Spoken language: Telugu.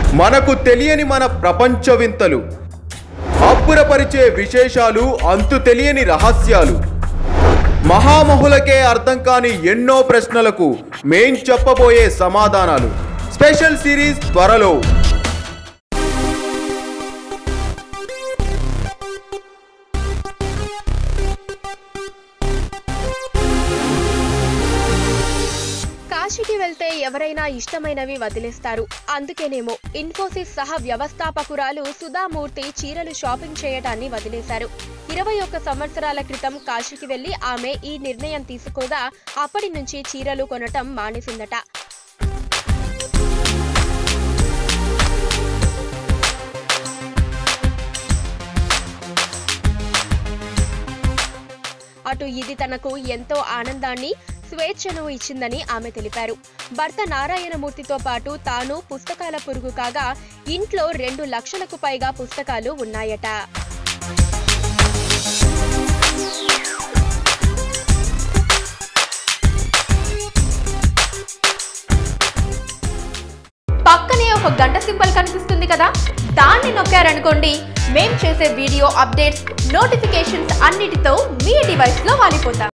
మనకు తెలియని మన ప్రపంచ వింతలు అబ్బురపరిచే విశేషాలు అంతు తెలియని రహస్యాలు మహామహులకే అర్థం కాని ఎన్నో ప్రశ్నలకు మేం చెప్పబోయే సమాధానాలు స్పెషల్ సిరీస్ త్వరలో కాశీకి వెళ్తే ఎవరైనా ఇష్టమైనవి వదిలేస్తారు అందుకేనేమో ఇన్ఫోసిస్ సహా వ్యవస్థాపకురాలు సుధామూర్తి చీరలు షాపింగ్ చేయటాన్ని వదిలేశారు ఇరవై ఒక్క సంవత్సరాల క్రితం కాశీకి వెళ్లి ఆమె ఈ నిర్ణయం తీసుకోగా అప్పటి నుంచి చీరలు కొనటం మానేసిందట అటు ఇది తనకు ఎంతో ఆనందాన్ని స్వేచ్ఛను ఇచ్చిందని ఆమె తెలిపారు భర్త నారాయణమూర్తితో పాటు తాను పుస్తకాల పురుగు కాగా ఇంట్లో రెండు లక్షలకు పైగా పుస్తకాలు ఉన్నాయట పక్కనే ఒక గంట సింబల్ కనిపిస్తుంది కదా దాన్ని నొక్కారనుకోండి మేం చేసే వీడియో అప్డేట్స్ నోటిఫికేషన్స్ అన్నిటితో మీ డివైస్లో వాలిపోతాం